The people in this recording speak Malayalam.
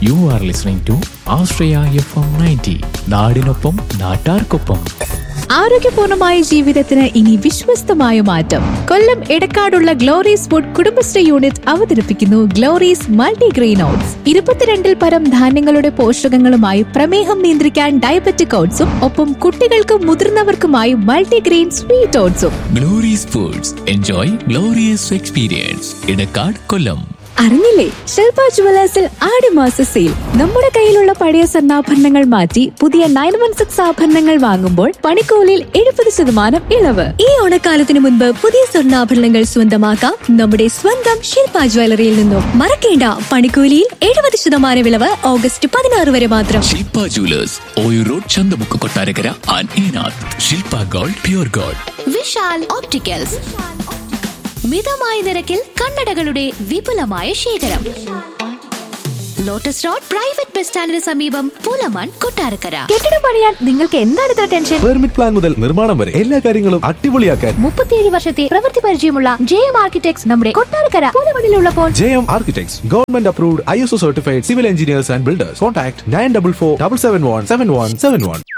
U are listening to Ashraya F M ninety നാടിനൊപ്പം നാട്ടാർക്കൊപ്പം ആരോഗ്യപൂർണമായ ജീവിതത്തിന് ഇനി വിശ്വസ്തമായ മാറ്റം കൊല്ലം എടക്കാടുള്ള ഗ്ലോറീസ് ഫുഡ് കുടുംബശ്രീ യൂണിറ്റ് അവതരിപ്പിക്കുന്നു ഗ്ലോറീസ് മൾട്ടിഗ്രെയിൻ ഓട്സ് ഇരുപത്തിരണ്ടിൽ പരം ധാന്യങ്ങളുടെ പോഷകങ്ങളുമായി പ്രമേഹം നിയന്ത്രിക്കാൻ ഡയബറ്റിക് ഓട്സും ഒപ്പം കുട്ടികൾക്കും മുതിർന്നവർക്കുമായി മൾട്ടിഗ്രെയിൻ സ്വീറ്റ് ഓട്സും Glory's foods enjoy glorious experience Edakkad Kollam അറിഞ്ഞില്ലേ ശില്പ ജുവലേഴ്സിൽ ആടുമാസ സെയിൽ നമ്മുടെ കയ്യിലുള്ള പഴയ സ്വർണ്ണാഭരണങ്ങൾ മാറ്റി പുതിയ നയൻ വൺ സിക്സ് ആഭരണങ്ങൾ വാങ്ങുമ്പോൾ പണിക്കൂലിയിൽ എഴുപത് ശതമാനം ഇളവ് ഈ ഓണക്കാലത്തിന് മുൻപ് പുതിയ സ്വർണ്ണാഭരണങ്ങൾ സ്വന്തമാക്കാം നമ്മുടെ സ്വന്തം ശില്പ ജ്വല്ലറിയിൽ നിന്നും മറക്കേണ്ട പണിക്കൂലിയിൽ എഴുപത് ശതമാനം ഇളവ് ഓഗസ്റ്റ് പതിനാറ് വരെ മാത്രം Shilpa jewellers Oyoor road Chanthamukku Kottarakkara and ഈനാഥ് Shilpa gold pure gold Vishal opticals മിതമായ നിരക്കിൽ കണ്ണടകളുടെ വിപുലമായ ശേഖരം ലോട്ടസ് റോഡ് പ്രൈവറ്റ് ബസ് സ്റ്റാൻഡിന് സമീപം പൂലമാൻ കൊട്ടാരക്കര കെട്ടിടം പണിയാൻ നിങ്ങൾക്ക് എന്താണ് ഇത്ര ടെൻഷൻ പെർമിറ്റ് പ്ലാൻ മുതൽ നിർമ്മാണം വരെ എല്ലാ കാര്യങ്ങളും അടിപൊളിയാക്കാൻ മുപ്പത്തിയേഴ് വർഷത്തെ പ്രവൃത്തി പരിചയമുള്ള ജെ എം ആർക്കിടെക്ട്സ് നമ്മുടെ കൊട്ടാരക്കര പൂലമണിലുള്ളപ്പോൾ J M architects government approved I S O certified civil engineers and builders contact nine double four double seven one seven one seven one